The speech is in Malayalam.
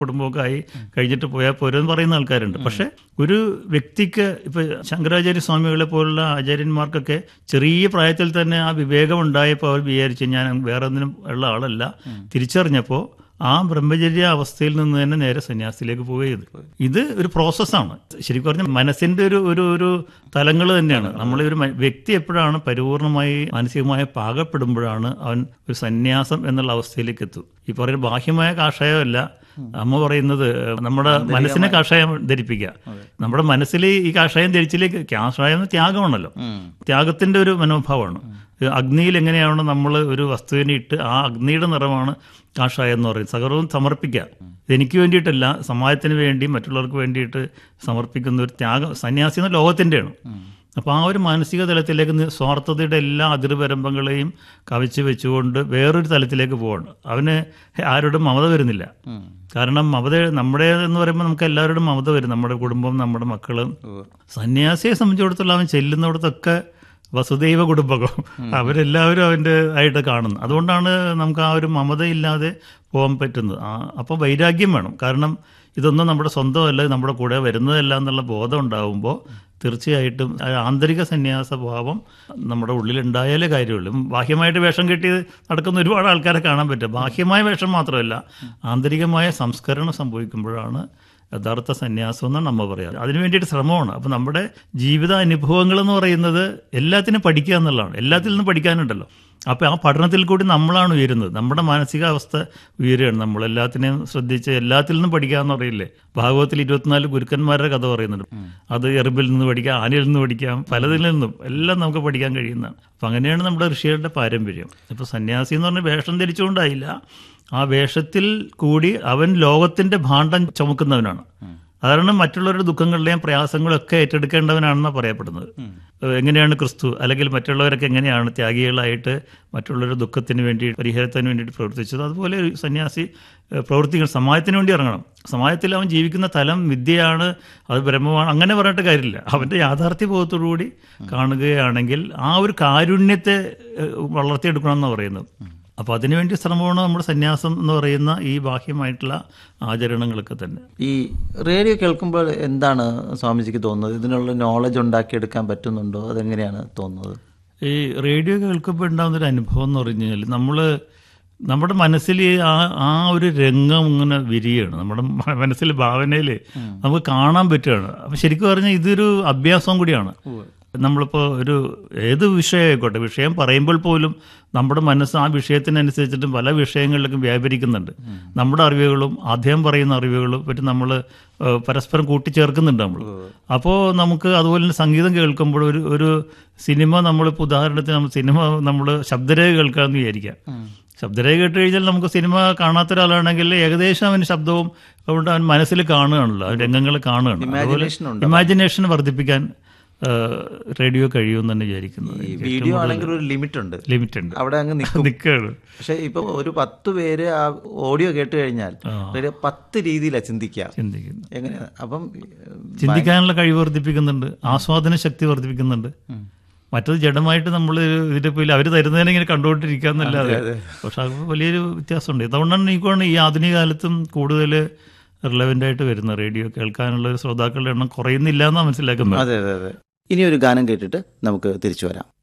കുടുംബമൊക്കെ ആയി കഴിഞ്ഞിട്ട് പോയാൽ പോരെന്ന് പറയുന്ന ആൾക്കാരുണ്ട് പക്ഷെ ഒരു വ്യക്തിക്ക് ഇപ്പൊ ശങ്കരാചാര്യ സ്വാമികളെ പോലുള്ള ആചാര്യന്മാർക്കൊക്കെ ചെറിയ പ്രായത്തിൽ തന്നെ ആ വിവേകം ഉണ്ടായപ്പോൾ അവർ വിചാരിച്ചു ഞാൻ വേറെ ഒന്നിനും ഉള്ള ആളല്ല തിരിച്ചറിഞ്ഞപ്പോൾ ആ ബ്രഹ്മചര്യ അവസ്ഥയിൽ നിന്ന് തന്നെ നേരെ സന്യാസത്തിലേക്ക് പോവുകയത് ഇത് ഒരു പ്രോസസ്സാണ് ശരിക്കും പറഞ്ഞാൽ മനസ്സിന്റെ ഒരു ഒരു ഒരു തലങ്ങൾ തന്നെയാണ് നമ്മളെ ഒരു മ- വ്യക്തി എപ്പോഴാണ് പരിപൂർണമായി മാനസികമായി പാകപ്പെടുമ്പോഴാണ് അവൻ ഒരു സന്യാസം എന്നുള്ള അവസ്ഥയിലേക്ക് എത്തും ഈ പറയുന്ന ബാഹ്യമായ കാഷായമല്ല അമ്മ പറയുന്നത് നമ്മുടെ മനസ്സിനെ കാഷായം ധരിപ്പിക്കുക നമ്മുടെ മനസ്സിൽ ഈ കാഷായം ധരിച്ചിലേക്ക് കാഷായം എന്ന് ത്യാഗമാണല്ലോ ത്യാഗത്തിന്റെ ഒരു മനോഭാവമാണ് അഗ്നിയിൽ എങ്ങനെയാണ് നമ്മൾ ഒരു വസ്തുവിനെ ഇട്ട് ആ അഗ്നിയുടെ നിറമാണ് കാഷായം എന്ന് പറയുന്നത് സകലവും സമർപ്പിക്കുക ഇതെനിക്ക് വേണ്ടിയിട്ടല്ല സമാജത്തിന് വേണ്ടി മറ്റുള്ളവർക്ക് വേണ്ടിയിട്ട് സമർപ്പിക്കുന്ന ഒരു ത്യാഗം സന്യാസി എന്ന ലോകത്തിൻ്റെയാണ് അപ്പോൾ ആ ഒരു മാനസിക തലത്തിലേക്ക് നി- സ്വാർത്ഥതയുടെ എല്ലാ അതിർവരമ്പങ്ങളെയും കവച്ച് വെച്ചുകൊണ്ട് വേറൊരു തലത്തിലേക്ക് പോവാണ് അവന് ആരോടും മമത വരുന്നില്ല കാരണം മമത നമ്മുടെ എന്ന് പറയുമ്പോൾ നമുക്ക് എല്ലാവരോടും മമത വരും നമ്മുടെ കുടുംബം നമ്മുടെ മക്കള് സന്യാസിയെ സംബന്ധിച്ചിടത്തോളം അവൻ ചെല്ലുന്നിടത്തൊക്കെ വസുദൈവ കുടുംബകം അവരെല്ലാവരും അവൻ്റെ ആയിട്ട് കാണുന്നു അതുകൊണ്ടാണ് നമുക്ക് ആ ഒരു മമതയില്ലാതെ പോകാൻ പറ്റുന്നത് ആ അപ്പോൾ വൈരാഗ്യം വേണം കാരണം ഇതൊന്നും നമ്മുടെ സ്വന്തമല്ല ഇത് നമ്മുടെ കൂടെ വരുന്നതല്ല എന്നുള്ള ബോധം ഉണ്ടാകുമ്പോൾ തീർച്ചയായിട്ടും ആ ആന്തരിക സന്യാസ ഭാവം നമ്മുടെ ഉള്ളിലുണ്ടായാലേ കാര്യമുള്ളൂ ബാഹ്യമായിട്ട് വേഷം കെട്ടി നടക്കുന്ന ഒരുപാട് ആൾക്കാരെ കാണാൻ പറ്റും ബാഹ്യമായ വേഷം മാത്രമല്ല ആന്തരികമായ സംസ്കരണം സംഭവിക്കുമ്പോഴാണ് യഥാർത്ഥ സന്യാസം എന്നാണ് നമ്മ പറയാറ് അതിനു വേണ്ടിയിട്ട് ശ്രമമാണ് അപ്പം നമ്മുടെ ജീവിത അനുഭവങ്ങൾ എന്ന് പറയുന്നത് എല്ലാത്തിനും പഠിക്കുക എന്നുള്ളതാണ് എല്ലാത്തിൽ നിന്നും പഠിക്കാനുണ്ടല്ലോ അപ്പം ആ പഠനത്തിൽ കൂടി നമ്മളാണ് ഉയരുന്നത് നമ്മുടെ മാനസികാവസ്ഥ ഉയരുകയാണ് നമ്മൾ എല്ലാത്തിനെയും ശ്രദ്ധിച്ച് എല്ലാത്തിൽ നിന്നും പഠിക്കാന്ന് പറയില്ലേ ഭാഗവത്തിൽ ഇരുപത്തിനാല് ഗുരുക്കന്മാരുടെ കഥ പറയുന്നുണ്ട് അത് എറുമ്പിൽ നിന്ന് പഠിക്കാം ആനയിൽ നിന്ന് പഠിക്കാം പലതിൽ നിന്നും എല്ലാം നമുക്ക് പഠിക്കാൻ കഴിയുന്നതാണ് അപ്പം അങ്ങനെയാണ് നമ്മുടെ ഋഷികളുടെ പാരമ്പര്യം ഇപ്പോൾ സന്യാസി എന്ന് പറഞ്ഞാൽ വേഷം ധരിച്ചുകൊണ്ടായില്ല ആ വേഷത്തിൽ കൂടി അവൻ ലോകത്തിന്റെ ഭാണ്ഡം ചുമക്കുന്നവനാണ് അതാണ് മറ്റുള്ളവരുടെ ദുഃഖങ്ങളുടെയും പ്രയാസങ്ങളൊക്കെ ഏറ്റെടുക്കേണ്ടവനാണെന്നാണ് പറയപ്പെടുന്നത് ഏഹ് എങ്ങനെയാണ് ക്രിസ്തു അല്ലെങ്കിൽ മറ്റുള്ളവരൊക്കെ എങ്ങനെയാണ് ത്യാഗികളായിട്ട് മറ്റുള്ളവരുടെ ദുഃഖത്തിന് വേണ്ടി പരിഹാരത്തിന് വേണ്ടിയിട്ട് പ്രവർത്തിച്ചത് അതുപോലെ ഒരു സന്യാസി ഏഹ് പ്രവർത്തിക്കണം സമാജത്തിന് വേണ്ടി ഇറങ്ങണം സമാജത്തിൽ അവൻ ജീവിക്കുന്ന തലം വിദ്യയാണ് അത് ബ്രഹ്മമാണ് അങ്ങനെ പറഞ്ഞിട്ട് കാര്യമില്ല അവൻ്റെ യാഥാർത്ഥ്യ ബോധത്തോടുകൂടി കാണുകയാണെങ്കിൽ ആ ഒരു കാരുണ്യത്തെ ഏഹ് വളർത്തിയെടുക്കണം എന്നാണ് പറയുന്നത് അപ്പോൾ അതിനുവേണ്ടി ശ്രമമാണ് നമ്മുടെ സന്യാസം എന്ന് പറയുന്ന ഈ ബാഹ്യമായിട്ടുള്ള ആചരണങ്ങളൊക്കെ തന്നെ ഈ റേഡിയോ കേൾക്കുമ്പോൾ എന്താണ് സ്വാമിജിക്ക് തോന്നുന്നത് ഇതിനുള്ള നോളജ് ഉണ്ടാക്കിയെടുക്കാൻ പറ്റുന്നുണ്ടോ അതെങ്ങനെയാണ് തോന്നുന്നത് ഈ റേഡിയോ കേൾക്കുമ്പോൾ ഉണ്ടാകുന്ന ഒരു അനുഭവം എന്ന് പറഞ്ഞു കഴിഞ്ഞാൽ നമ്മൾ നമ്മുടെ മനസ്സിൽ ആ ആ ഒരു രംഗം ഇങ്ങനെ വിരിയാണ് നമ്മുടെ മ- മനസ്സിൽ ഭാവനയിൽ നമുക്ക് കാണാൻ പറ്റുകയാണ് അപ്പം ശരിക്കും പറഞ്ഞാൽ ഇതൊരു അഭ്യാസം കൂടിയാണ് നമ്മളിപ്പോൾ ഒരു ഏത് വിഷയമായിക്കോട്ടെ വിഷയം പറയുമ്പോൾ പോലും നമ്മുടെ മനസ്സ് ആ വിഷയത്തിനനുസരിച്ചിട്ട് പല വിഷയങ്ങളിലേക്കും വ്യാപരിക്കുന്നുണ്ട് നമ്മുടെ അറിവുകളും അദ്ദേഹം പറയുന്ന അറിവുകളും പറ്റി നമ്മൾ പരസ്പരം കൂട്ടിച്ചേർക്കുന്നുണ്ട് നമ്മൾ അപ്പോൾ നമുക്ക് അതുപോലെ തന്നെ സംഗീതം കേൾക്കുമ്പോൾ ഒരു ഒരു സിനിമ നമ്മളിപ്പോൾ ഉദാഹരണത്തിന് നമ്മൾ സിനിമ നമ്മൾ ശബ്ദരേഖ കേൾക്കാമെന്ന് വിചാരിക്കാം ശബ്ദരേഖ കേട്ട് കഴിഞ്ഞാൽ നമുക്ക് സിനിമ കാണാത്ത ഒരാളാണെങ്കിൽ ഏകദേശം അവന് ശബ്ദവും അതുകൊണ്ട് അവൻ മനസ്സിൽ കാണുകയാണല്ലോ ആ രംഗങ്ങൾ കാണുകയാണ് അതുപോലെ Imagination ഉണ്ട്. ഇമാജിനേഷൻ വർദ്ധിപ്പിക്കാൻ റേഡിയോ കഴിയുമെന്ന് തന്നെ വിചാരിക്കുന്നത് ഈ വീഡിയോ ആണെങ്കിൽ ഒരു ലിമിറ്റ് ഉണ്ട് ലിമിറ്റ് ഉണ്ട് അവിടെ അങ്ങ് നിൽക്കും നിൽക്കുകയാണ് പക്ഷെ ഇപ്പൊ ഒരു പത്ത് പേര് ആ ഓഡിയോ കേട്ട് കഴിഞ്ഞാൽ റേഡിയോ പത്ത് രീതിയിലാണ് ചിന്തിക്കുക ചിന്തിക്കുന്നത് എങ്ങനെയാ അപ്പം ചിന്തിക്കാനുള്ള കഴിവ് വർദ്ധിപ്പിക്കുന്നുണ്ട് ആസ്വാദന ശക്തി വർദ്ധിപ്പിക്കുന്നുണ്ട് മറ്റത് ജഡമായിട്ട് നമ്മൾ ഇതിന്റെ പേരിൽ അവർ തരുന്നതിനെ ഇങ്ങനെ കണ്ടുകൊണ്ടിരിക്കാന്നല്ലാതെ പക്ഷെ അത് വലിയൊരു വ്യത്യാസമുണ്ട് അതുകൊണ്ടാണ് എനിക്കാണ് ഈ ആധുനിക കാലത്തും കൂടുതൽ റിലവൻ്റ് ആയിട്ട് വരുന്നത് റേഡിയോ കേൾക്കാനുള്ള ഒരു ശ്രോതാക്കളുടെ എണ്ണം കുറയുന്നില്ല എന്നാണ് മനസ്സിലാക്കുന്നത് അതെ അതെ അതെ ഇനി ഒരു ഗാനം കേട്ടിട്ട് നമുക്ക് തിരിച്ചു വരാം